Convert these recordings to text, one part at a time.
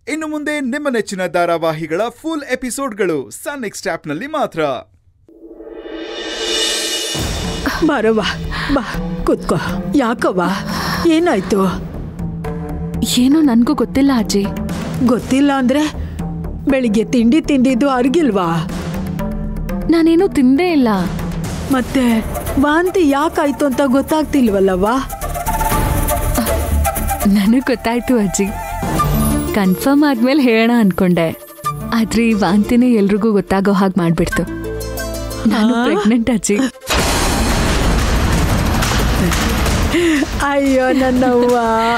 ಇನ್ನು ಮುಂದೆ ನಿಮ್ಮ ನೆಚ್ಚಿನ ಧಾರಾವಾಹಿಗಳ ಫುಲ್ ಎಪಿಸೋಡ್ಗಳು ಸನ್ ನೆಕ್ಸ್ಟ್ ಆಪ್ನಲ್ಲಿ ಮಾತ್ರ ಬಾರವ್ವ ಬಾ ಕೂತ್ಕೋ ಯಾಕವ್ವ ಏನಾಯ್ತು ಏನೋ ನನ್ಗೂ ಗೊತ್ತಿಲ್ಲ ಅಜ್ಜಿ ಗೊತ್ತಿಲ್ಲ ಅಂದ್ರೆ ಬೆಳಿಗ್ಗೆ ತಿಂಡಿ ತಿಂದಿದ್ದು ಅರ್ಗಿಲ್ವಾ ನಾನೇನು ತಿಂದೇ ಇಲ್ಲ ಮತ್ತೆ ವಾಂತಿ ಯಾಕಾಯ್ತು ಅಂತ ಗೊತ್ತಾಗ್ತಿಲ್ವಲ್ಲವ್ವ ನನಗ್ ಗೊತ್ತಾಯ್ತು ಅಜ್ಜಿ ಕನ್ಫರ್ಮ್ ಆದ್ಮೇಲೆ ಹೇಳೋಣ ಅನ್ಕೊಂಡೆ ಆದ್ರೆ ಈ ವಾಂತಿನೇ ಎಲ್ರಿಗೂ ಗೊತ್ತಾಗೋ ಹಾಗೆ ಮಾಡ್ಬಿಡ್ತು ನಾನು ಆ? ಪ್ರೆಗ್ನೆಂಟ್ ಅಜ್ಜಿ ಅಯ್ಯೋ ನನ್ನವ್ವ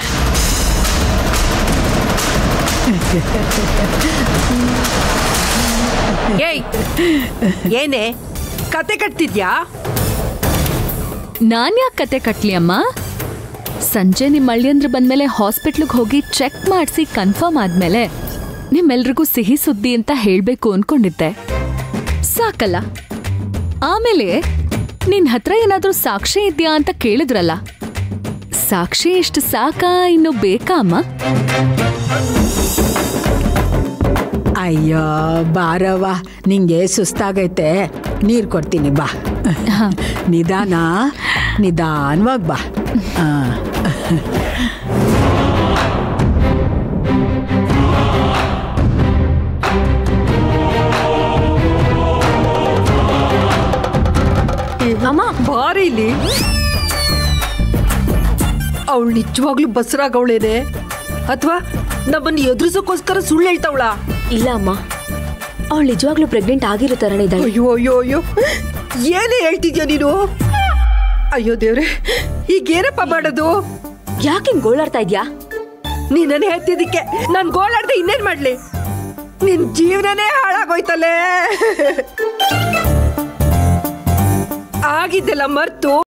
ಏಯ್ ಏನೇ ಕತೆ ಕಟ್ತಿದ್ಯಾ ನಾನ್ ಯಾಕೆ ಕತೆ ಕಟ್ಲಿ ಅಮ್ಮ ಸಂಜೆ ನಿಮ್ಮ ಅಳಿಯಂದ್ರ ಬಂದ್ಮೇಲೆ ಹಾಸ್ಪಿಟ್ಲಿಗೆ ಹೋಗಿ ಚೆಕ್ ಮಾಡಿಸಿ ಕನ್ಫರ್ಮ್ ಆದ್ಮೇಲೆ ನಿಮ್ಮೆಲ್ರಿಗೂ ಸಿಹಿ ಸುದ್ದಿ ಅಂತ ಹೇಳ್ಬೇಕು ಅನ್ಕೊಂಡಿದ್ದೆ ಸಾಕಲ್ಲ ಆಮೇಲೆ ನಿನ್ ಹತ್ರ ಏನಾದ್ರೂ ಸಾಕ್ಷಿ ಇದ್ಯಾ ಅಂತ ಕೇಳಿದ್ರಲ್ಲ ಸಾಕ್ಷಿ ಇಷ್ಟು ಸಾಕಾ ಇನ್ನು ಬೇಕಾ ಅಮ್ಮ ಅಯ್ಯೋ ಬಾರವ್ವ ನಿಂಗೆ ಸುಸ್ತಾಗೈತೆ ನೀರು ಕೊಡ್ತೀನಿ ಬಾ ನಿಧಾನ ನಿಧಾನವಾಗಿ ಬಾ ಆ. ಅಮ್ಮ ಬಾರಿ ಇಲ್ಲಿ ಅವಳು ನಿಜವಾಗ್ಲೂ ಬಸರಾಗವಳೇನೆ ಅಥವಾ ನಮ್ಮನ್ನ ಎದುರಿಸೋಕೋಸ್ಕರ ಸುಳ್ಳು ಹೇಳ್ತಾವಳ ಇಲ್ಲ ಅಮ್ಮ ಅವಳು ನಿಜವಾಗ್ಲೂ ಪ್ರೆಗ್ನೆಂಟ್ ಆಗಿರೋ ತರನೇ ಇದ್ದಾಳೆ ಅಯ್ಯೋ ಅಯ್ಯೋ ಅಯ್ಯೋ ಏನೇ ಹೇಳ್ತಿದ್ಯಾ ನೀನು ಅಯ್ಯೋ ದೇವ್ರೆ ಈಗೇನಪ್ಪ ಮಾಡೋದು ಯಾಕೆ ಹಿಂಗ್ ಗೋಳಾಡ್ತಾ ಇದ್ಯಾ ನೀನನೇ ಹೇಳ್ತಿದ್ದಕ್ಕೆ ನಾನ್ ಗೋಳಾಡ್ದೆ ಇನ್ನೇನ್ ಮಾಡ್ಲಿ ನಿನ್ ಜೀವನನೇ ಹಾಳಾಗೋಯ್ತಲ್ಲೇ ಆಗಿದ್ದೆಲ್ಲ ಮರ್ತು